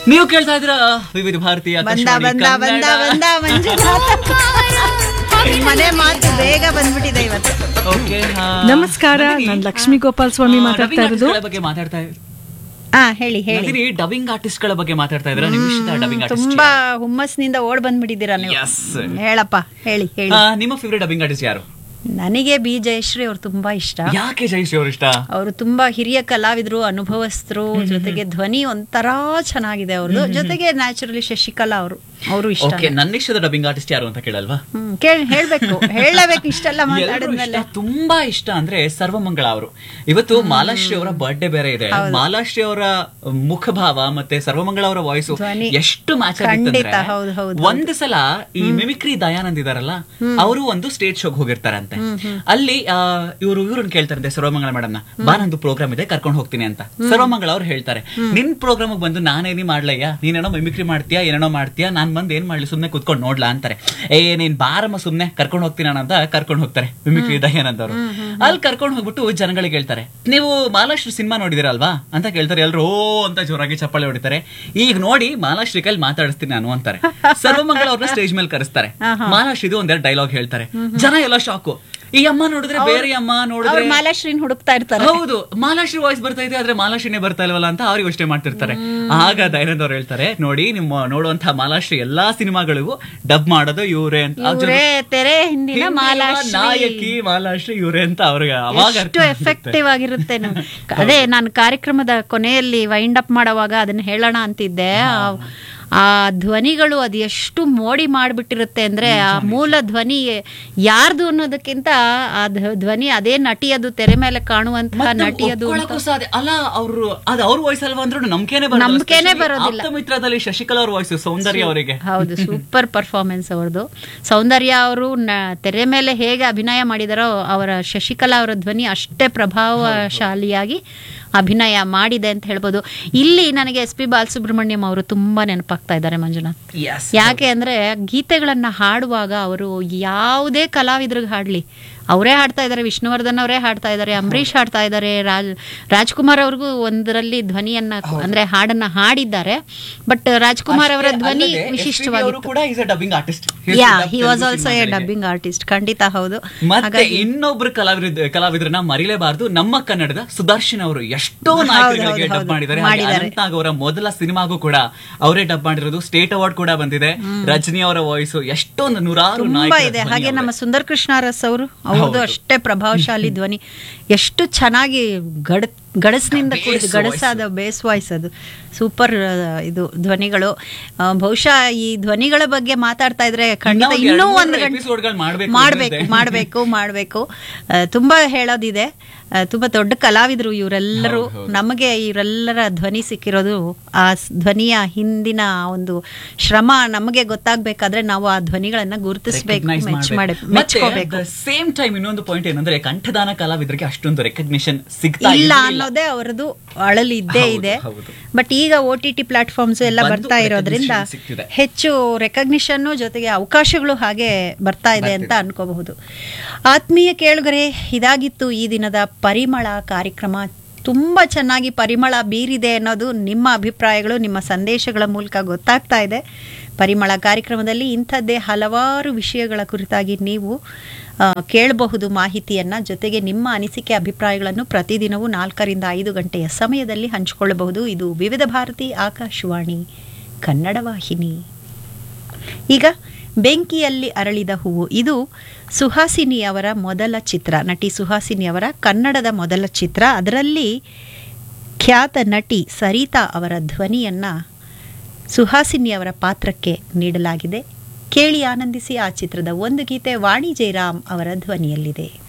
ನೀವು ಕೇಳ್ತಾ ಇದ್ರ ವಿವಿಧ ಭಾರತೀಯ ಬಂದ ಆಕಾಶವಾಣಿ ಬಂದ ಬಂದ ಕನ್ನಡ. ಬಂದ ಮಂಜುನಾಥ ಮನೆ ಮಾತು ಬೇಗ ಬಂದ್ಬಿಟ್ಟಿದೆ ಇವತ್ತು Okay, ಹಾ. ನಮಸ್ಕಾರ ನಂದಿನಿ, ನಾನು ಲಕ್ಷ್ಮೀ ಗೋಪಾಲ್ ಸ್ವಾಮಿ ಆ, ಮಾತಾಡ್ತಾ dubbing ಇರೋದು artistಗಳ ಬಗ್ಗೆ ಮಾತಾಡ್ತಾ ಇದ್ರು ಹಾ ಹೇಳಿ ಹೇಳಿ ನಂದಿನಿ ಡಬ್ಬಿಂಗ್ ಆರ್ಟಿಸ್ಟ್ ಗಳ ಬಗ್ಗೆ ಮಾತಾಡ್ತಾ ಇದ್ರ ನಿಮ್ ಇಷ್ಟದ ಡಬ್ಬಿಂಗ್ ಆರ್ಟಿಸ್ಟ್ ತುಂಬಾ ಹುಮ್ಮಸ್ನಿಂದ ಓಡ್ ಬಂದ್ಬಿಟ್ಟಿದ್ದೀರಾ ನೀವು Yes. ಹೇಳಪ್ಪ ಹೇಳಿ ಹೇಳಿ ನಿಮ್ಮ ಫೇವ್ರೆಟ್ ಡಬ್ಬಿಂಗ್ ಆರ್ಟಿಸ್ಟ್ ಯಾರು ನನಗೆ ಬಿ ಜಯಶ್ರೀ ಅವ್ರು ತುಂಬಾ ಇಷ್ಟ ಯಾಕೆ ಜಯಶ್ರೀ ಅವ್ರ ಇಷ್ಟ ಅವರು ತುಂಬಾ ಹಿರಿಯ ಕಲಾವಿದರು ಅನುಭವಸ್ಥರು ಜೊತೆಗೆ ಧ್ವನಿ ಒಂಥರ ಚೆನ್ನಾಗಿದೆ ಅವ್ರದ್ದು ಜೊತೆಗೆ ನ್ಯಾಚುರಲಿ ಶಶಿಕಲಾ ಅವರು ಅವರು ಇಷ್ಟ ಓಕೆ ನನ್ನ ಇಷ್ಟದ ಡಬ್ಬಿಂಗ್ ಆರ್ಟಿಸ್ಟ್ ಯಾರು ಅಂತ ಕೇಳಲ್ವಾ ಹ್ಮ್ ಕೇಳ್ ಹೇಳ್ಬೇಕು ಹೇಳಬೇಕು ಇಷ್ಟೆಲ್ಲ ಎಲ್ರೂ ಮಾತಾಡಿದ್ಮೇಲೆ ಇಷ್ಟ, ತುಂಬಾ ಇಷ್ಟ ಅಂದ್ರೆ ಸರ್ವಮಂಗಳ ಅವರು ಇವತ್ತು ಮಾಲಾಶ್ರೀ ಅವರ ಬರ್ಡೇ ಬೇರೆ ಇದೆ ಮಾಲಾಶ್ರೀ ಅವರ ಮುಖಭಾವ ಮತ್ತೆ ಸರ್ವಮಂಗಳ ಅವರ ವಾಯ್ಸ್ ಧ್ವನಿ. ಎಷ್ಟು ಮ್ಯಾಚ್ ಖಂಡಿತ, ಹೌದು, ಹೌದು, ಒಂದು ಸಲ ಈ ಮಿಮಿಕ್ರಿ ದಯಾನಂದ್ ಇದಾರಲ್ಲ ಅವರು ಒಂದು ಸ್ಟೇಜ್ ಶೋಗ್ ಹೋಗಿರ್ತಾರಂತೆ ಅಲ್ಲಿ ಇವರು ಇವ್ರನ್ನ ಕೇಳ್ತಾರಂತೆ ಸರ್ವಮಂಗಳ ಮೇಡಮ್ ಬಾ ನಂದು ಪ್ರೋಗ್ರಾಮ್ ಇದೆ ಕರ್ಕೊಂಡು ಹೋಗ್ತೀನಿ ಅಂತ ಸರ್ವಮಂಗಳ ಅವ್ರು ಹೇಳ್ತಾರೆ ನಿನ್ ಪ್ರೋಗ್ರಾಮ್ ಬಂದು ನಾನೇನಿ ಮಾಡ್ಲಯ್ಯ ನೀನೇನೋ ಮಿಮಿಕ್ರಿ ಮಾಡ್ತೀಯಾ ಏನೇನೋ ಮಾಡ್ತೀಯಾ ನಾನ್ ಬಂದ್ ಏನ್ ಮಾಡ್ಲಿ ಸುಮ್ನೆ ಕುತ್ಕೊಂಡು ನೋಡ್ಲಾ ಅಂತಾರೆ ಏ ನೀನ್ ಬಾರಮ್ಮ ಸುಮ್ನೆ ಕರ್ಕೊಂಡು ಹೋಗ್ತೀನಿ ನಾನು ಅಂತ ಕರ್ಕೊಂಡು ಹೋಗ್ತಾರೆ ಮಿಮಿಕ್ರಿ ದಯಾನಂದ್ ಅವರು ಅಲ್ಲಿ ಕರ್ಕೊಂಡು ಹೋಗ್ಬಿಟ್ಟು ಜನಗಳಿಗೆ ಹೇಳ್ತಾರೆ ನೀವು ಮಾಲಾಶ್ರೀ ಸಿನಿಮಾ ನೋಡಿದಿರಲ್ವಾ ಅಂತ ಕೇಳ್ತಾರೆ ಎಲ್ರು ಓ ಅಂತ ಜೋರಾಗಿ ಚಪ್ಪಾಳೆ ಹೊಡಿತಾರೆ ಈಗ ನೋಡಿ ಮಾಲಾಶ್ರೀ ಕೈಲಿ ಮಾತಾಡಿಸ್ತೀನಿ ನಾನು ಅಂತಾರೆ ಸರ್ವಮಂಗಳ ಅವ್ರನ್ನ ಸ್ಟೇಜ್ ಮೇಲೆ ಕರೆಸ್ತಾರೆ ಮಾಲಾಶ್ರೀದು ಒಂದೆರಡು ಡೈಲಾಗ್ ಹೇಳ್ತಾರೆ ಜನ ಎಲ್ಲ ಶಾಕು ಈ ಅಮ್ಮ ನೋಡಿದ್ರೆ ಬೇರೆ ಅಮ್ಮ ಅವ್ರು ನೋಡಿದ್ರೆ ಮಾಲಾಶ್ರೀನ್ ಹುಡುಕ್ತಾ ಇರ್ತಾರೆ ಹೌದು ಮಾಲಾಶ್ರೀ ವಾಯ್ಸ್ ಬರ್ತಾ ಇದೆ ಆದ್ರೆ ಮಾಲಾಶ್ರೀನೇ ಬರ್ತಾ ಇಲ್ವಲ್ಲ ಅಂತ ಅವ್ರಿಗೆ ಯೋಚನೆ ಮಾಡ್ತಿರ್ತಾರೆ ಆಗ ದಯಾನಂದ್ ಅವ್ರು ಹೇಳ್ತಾರೆ ನೋಡಿ ನಿಮ್ಮ ನೋಡುವಂತಹ ಮಾಲಾಶ್ರೀ ಎಲ್ಲಾ ಸಿನಿಮಾಗಳಿಗೂ ಡಬ್ ಮಾಡೋದು ಇವ್ರೆ ಅಂತ ಆ ಜನ- ಇವರೇ ತೆರೆ ಹಿಂದಿನ ಹಿಂದಿನ ಮಾಲಾಶ್ರೀ ನಾಯಕಿ ಮಾಲಾಶ್ರೀ ಇವ್ರೆ ಅಂತ ಅವ್ರಿಗೆ ಅವಾಗ ಅರ್ಥ ಎಷ್ಟು ಆಗುತ್ತೆ. ಎಫೆಕ್ಟಿವ್ ಆಗಿರುತ್ತೆ ನೀವು. ಅದೇ ನಾನು ಕಾರ್ಯಕ್ರಮದ ಕೊನೆಯಲ್ಲಿ ವೈಂಡ್ ಅಪ್ ಮಾಡುವಾಗ ಅದನ್ನ ಹೇಳೋಣ ಅಂತಿದ್ದೆ ಆ- ಆ ಧ್ವನಿಗಳು ಅದು ಎಷ್ಟು ಮೋಡಿ ಮಾಡಿಬಿಟ್ಟಿರುತ್ತೆ ಅಂದ್ರೆ ಆ ಮೂಲ ಧ್ವನಿ ಯಾರ್ದು ಅನ್ನೋದಕ್ಕಿಂತ ಆ ಧ್ವ- ಧ್ವನಿ ಅದೇ ನಟಿಯದು ತೆರೆ ಮೇಲೆ ಕಾಣುವಂತಹ ಮತ್ತೆ ನಟಿಯದು ಅಂತ ಒಪ್ಕೊಳಕ್ಕೂ ಸಾಧ್ಯ ಅಲ್ಲ ಅವ್ರು ಅದು ಅವ್ರ ವಾಯ್ಸ್ ಅಲ್ವಾ ಅಂದ್ರೂ ನಂಬಿಕೆನೆ ಬರಲ್ಲ ನಂಬ್ಕೆನೇ Especially ಬರೋದಿಲ್ಲ. ಆಪ್ತ ಮಿತ್ರದಲ್ಲಿ ಶಶಿಕಲಾ ಅವ್ರ ವಾಯ್ಸ್ ಸೌಂದರ್ಯ ಅವರಿಗೆ ಹೌದು ಸೂಪರ್ ಪರ್ಫಾರ್ಮೆನ್ಸ್ ಅವ್ರದ್ದು ಸೌಂದರ್ಯ ಅವರು ತೆರೆ ಮೇಲೆ ಹೇಗೆ ಅಭಿನಯ ಮಾಡಿದಾರೋ ಅವರ ಶಶಿಕಲಾ ಅವರ ಧ್ವನಿ ಅಷ್ಟೇ ಪ್ರಭಾವಶಾಲಿಯಾಗಿ ಅಭಿನಯ ಮಾಡಿದೆ ಅಂತ ಹೇಳ್ಬೋದು ಇಲ್ಲಿ ನನಗೆ ಎಸ್ ಪಿ ಬಾಲಸುಬ್ರಹ್ಮಣ್ಯಂ ಅವರು ತುಂಬಾ ನೆನಪಾಗ್ತಾ ಇದ್ದಾರೆ ಮಂಜುನಾಥ್ Yes. ಯಾಕೆ ಅಂದ್ರೆ ಗೀತೆಗಳನ್ನ ಹಾಡುವಾಗ ಅವರು ಯಾವುದೇ ಕಲಾವಿದ್ರಿಗೆ ಹಾಡ್ಲಿ ಅವರೇ ಹಾಡ್ತಾ ಇದ್ದಾರೆ ವಿಷ್ಣುವರ್ಧನ್ ಅವರೇ ಹಾಡ್ತಾ ಇದ್ದಾರೆ ಅಂಬರೀಷ್ ಹಾಡ್ತಾ ಇದ್ದಾರೆ ರಾಜ್ ರಾಜ್ಕುಮಾರ್ ಅವ್ರಿಗೂ ಒಂದರಲ್ಲಿ ಧ್ವನಿಯನ್ನ ಅಂದ್ರೆ ಹಾಡನ್ನ ಹಾಡಿದ್ದಾರೆ ಬಟ್ ರಾಜ್ಕುಮಾರ್ ಅವರ ಅಷ್ಟೇ ಧ್ವನಿ ಅಲ್ಲದೆ, SPB ಅವರು ವಿಶಿಷ್ಟವಾಗಿತ್ತು ಕೂಡ is a dubbing artist yeah he was also a dubbing artist ಖಂಡಿತ ಹೌದು ಮತ್ತೆ ಇನ್ನೊಬ್ರು ಕಲಾವಿದ ಕಲಾವಿದರನ್ನ ಮರಿಲೇಬಾರದು ನಮ್ಮ ಕನ್ನಡದ ಸುದರ್ಶನ್ ಅವರು ಎಷ್ಟೋ ನಾಯಕರಿಗೆ ಹೌದು, ಡಬ್ ಮಾಡಿದ್ದಾರೆ ಹಾಗೆ ಮಾಡಿದ್ದಾರೆ. ಅನಂತ್ನಾಗ್ ಅವರ ಮೊದಲ ಸಿನಿಮಾಗೂ ಕೂಡ ಅವರೇ ಡಬ್ ಮಾಡಿರೋದು ಸ್ಟೇಟ್ ಅವಾರ್ಡ್ ಕೂಡ ಬಂದಿದೆ ರಜನಿ ಅವರ ವಾಯ್ಸ್ ಎಷ್ಟೊಂದು ನೂರಾರು ತುಂಬಾ ನಾಯಕರ ಇದೆ ಧ್ವನಿ ಹಾಗೆ ಅವ್ರದ್ದೇ. ನಮ್ಮ ಸುಂದರ್ ಕೃಷ್ಣ ಅರಸ್ ಅವರು ಅವ್ರದ್ದು ಅಷ್ಟೇ ಪ್ರಭಾವಶಾಲಿ ಧ್ವನಿ ಎಷ್ಟು ಚೆನ್ನಾಗಿ ಗಡ ಗಡಸ್ನಿಂದ Bass ಕೂಡಿದ voice. ಗಡಸಾದ ಬೇಸ್ ವಾಯ್ಸ್ ಅದು ಸೂಪರ್ ಇದು ಧ್ವನಿಗಳು ಆ, ಬಹುಶಃ ಈ ಧ್ವನಿಗಳ ಬಗ್ಗೆ ಮಾತಾಡ್ತಾ ಇದ್ರೆ ಖಂಡಿತ ಇನ್ನೂ ಇನ್ನೂ ಎರಡು ಒಂದು ಮೂರು ಗಂಟೆ episodeಗಳು ಮಾಡ್ಬೇಕು ಮಾಡ್ಬೇಕು ಅನ್ಸುತ್ತೆ. ಮಾಡ್ಬೇಕು ಮಾಡ್ಬೇಕು ಆ, ತುಂಬಾ ಹೇಳೋದಿದೆ ಆ, ತುಂಬಾ ದೊಡ್ಡ ಕಲಾವಿದರು ಇವರೆಲ್ಲರೂ ನಮಗೆ ಇವರೆಲ್ಲರ ಧ್ವನಿ ಸಿಕ್ಕಿರೋದು ಆ ಸ್- ಧ್ವನಿಯ ಹಿಂದಿನ ಒಂದು ಶ್ರಮ ನಮಗೆ ಗೊತ್ತಾಗ್ಬೇಕಾದ್ರೆ ನಾವು ಆ ಧ್ವನಿಗಳನ್ನ ಗುರುತಿಸ್ಬೇಕು Recognize ಮೆಚ್ಚ ಮಾಡ್ಬೇಕು. ಮಾಡಿ ಮತ್ತೆ ಮೆಚ್ಕೋಬೇಕು ಸೇಮ್ ಟೈಮ್ ಇನ್ನೊಂದು ಪಾಯಿಂಟ್ ಏನಂದ್ರೆ ಕಂಠದಾನ ಕಲಾವಿದರಿಗೆ ಅಷ್ಟೊಂದು ರೆಕಗ್ನಿಷನ್ ಸಿಗ್ತಾ ಇಲ್ಲ ಇರ್ಲಿಲ್ಲ. ಅನ್ನೋದೇ ಅವರದ್ದು ಅಳಲು ಇದ್ದೇ ಹೌದು, ಇದೆ ಹೌದು. ಬಟ್ ಈಗ ಓ ಟಿ ಟಿ ಪ್ಲಾಟ್ಫಾರ್ಮ್ಸ್ ಎಲ್ಲ ಬಂದು ಬರ್ತಾ ಇರೋದ್ರಿಂದ recognition ಸಿಗ್ತಿದೆ. ಹೆಚ್ಚು ರೆಕಗ್ನಿಷನ್ ಜೊತೆಗೆ ಅವಕಾಶಗಳು ಹಾಗೆ ಬರ್ತಾ ಇದೆ ಅಂತ ಅನ್ಕೋಬಹುದು ಆತ್ಮೀಯ ಕೇಳುಗರೆ ಇದಾಗಿತ್ತು ಈ ದಿನದ ಪರಿಮಳ ಕಾರ್ಯಕ್ರಮ ತುಂಬ ಚೆನ್ನಾಗಿ ಪರಿಮಳ ಬೀರಿದೆ ಅನ್ನೋದು ನಿಮ್ಮ ಅಭಿಪ್ರಾಯಗಳು ನಿಮ್ಮ ಸಂದೇಶಗಳ ಮೂಲಕ ಗೊತ್ತಾಗ್ತಾ ಇದೆ ಪರಿಮಳ ಕಾರ್ಯಕ್ರಮದಲ್ಲಿ ಇಂಥದ್ದೇ ಹಲವಾರು ವಿಷಯಗಳ ಕುರಿತಾಗಿ ನೀವು ಆ, ಕೇಳಬಹುದು ಮಾಹಿತಿಯನ್ನು ಜೊತೆಗೆ ನಿಮ್ಮ ಅನಿಸಿಕೆ ಅಭಿಪ್ರಾಯಗಳನ್ನು ಪ್ರತಿದಿನವೂ ನಾಲ್ಕರಿಂದ ಐದು ಗಂಟೆಯ ಸಮಯದಲ್ಲಿ ಹಂಚಿಕೊಳ್ಳಬಹುದು ಇದು ವಿವಿಧ ಭಾರತಿ ಆಕಾಶವಾಣಿ ಕನ್ನಡ ವಾಹಿನಿ ಈಗ ಬೆಂಕಿಯಲ್ಲಿ ಅರಳಿದ ಹೂವು ಇದು ಸುಹಾಸಿನಿ ಅವರ ಮೊದಲ ಚಿತ್ರ ನಟಿ ಸುಹಾಸಿನಿ ಅವರ ಕನ್ನಡದ ಮೊದಲ ಚಿತ್ರ ಅದರಲ್ಲಿ ಖ್ಯಾತ ನಟಿ ಸರಿತಾ ಅವರ ಧ್ವನಿಯನ್ನು ಸುಹಾಸಿನಿ ಅವರ ಪಾತ್ರಕ್ಕೆ ನೀಡಲಾಗಿದೆ ಕೇಳಿ ಆನಂದಿಸಿ ಆ ಚಿತ್ರದ ಒಂದು ಗೀತೆ ವಾಣಿ ಜಯರಾಮ್ ಅವರ ಧ್ವನಿಯಲ್ಲಿದೆ